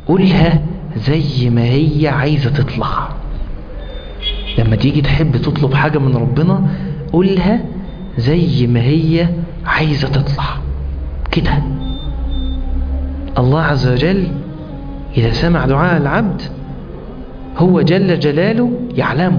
قولها زي ما هي عايزة تطلع لما تيجي تحب تطلب حاجة من ربنا قولها زي ما هي عايزة تطلع كده الله عز وجل إذا سمع دعاء العبد هو جل جلاله يعلمه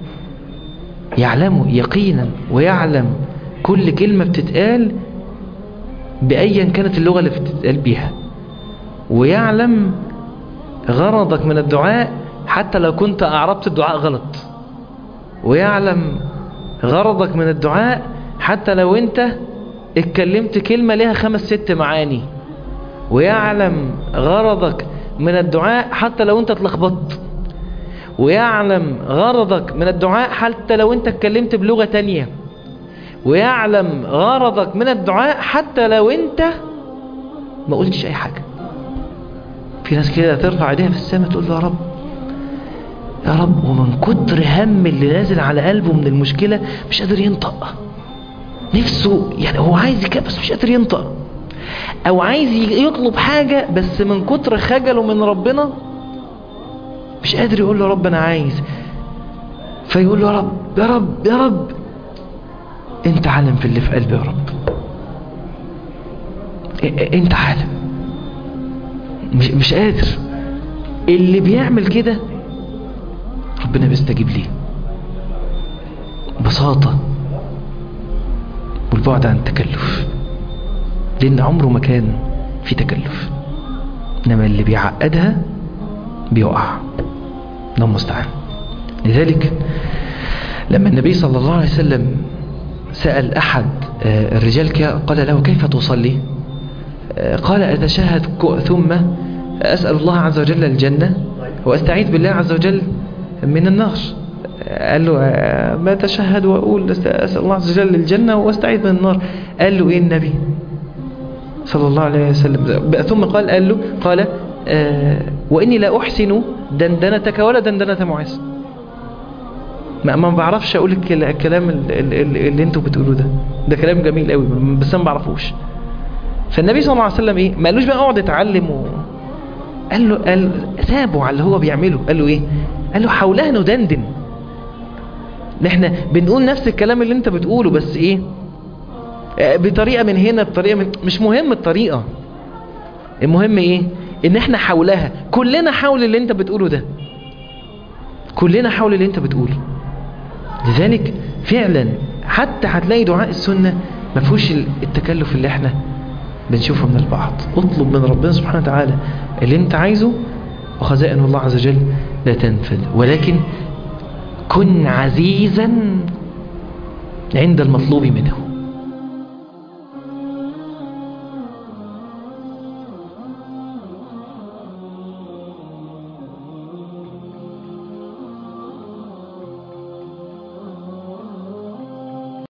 يعلمه يقينا ويعلم كل كلمة بتتقال بأيا كانت اللغة اللي بتتقال بيها ويعلم غرضك من الدعاء حتى لو كنت أعربت الدعاء غلط ويعلم غرضك من الدعاء حتى لو انت اتكلمت كلمة لها خمس ست معاني ويعلم غرضك من الدعاء حتى لو انت اتلخبطت ويعلم غرضك من الدعاء حتى لو انت اتكلمت بلغة تانية ويعلم غرضك من الدعاء حتى لو انت ما قلتش اي حاجة في ناس كده ترفع ايديها في السماء تقول له يا رب يا رب ومن كتر هم اللي نازل على قلبه من المشكلة مش قادر ينطق نفسه يعني هو عايز كده بس مش قادر ينطق او عايز يطلب حاجة بس من كتر خجله من ربنا مش قادر يقول له رب انا عايز فيقول له يا رب يا رب يا رب انت عالم في اللي في قلبي يا رب انت عالم مش, مش قادر اللي بيعمل كده ربنا بيستجيب ليه بساطة والبعد عن التكلف لأن عمره ما كان في تكلف إنما اللي بيعقدها بيقع الله المستعان لذلك لما النبي صلى الله عليه وسلم سأل أحد الرجال قال له كيف تصلي قال أتشهد ثم أسأل الله عز وجل الجنة وأستعيذ بالله عز وجل من النار قال له ما تشهد وأقول أسأل الله عز وجل الجنة وأستعيذ من النار قال له إيه النبي صلى الله عليه وسلم ثم قال قال له قال آه وإني لا أحسن دندنتك ولا دندنة معاذ ما ما بعرفش أقول الكلام اللي, اللي انتوا بتقولوه ده ده كلام جميل قوي بس أنا ما بعرفوش فالنبي صلى الله عليه وسلم إيه ما قالوش بقى اقعد اتعلم و... قال له قال سابه على اللي هو بيعمله قال له إيه قال له حولها ندندن احنا بنقول نفس الكلام اللي انت بتقوله بس ايه بطريقة من هنا بطريقة من مش مهم الطريقة المهم ايه ان احنا حولها كلنا حول اللي انت بتقوله ده كلنا حول اللي انت بتقوله لذلك فعلا حتى هتلاقي دعاء السنة ما فيهوش التكلف اللي احنا بنشوفه من البعض اطلب من ربنا سبحانه وتعالى اللي انت عايزه وخزائن الله عز وجل لا تنفذ ولكن كن عزيزا عند المطلوب منه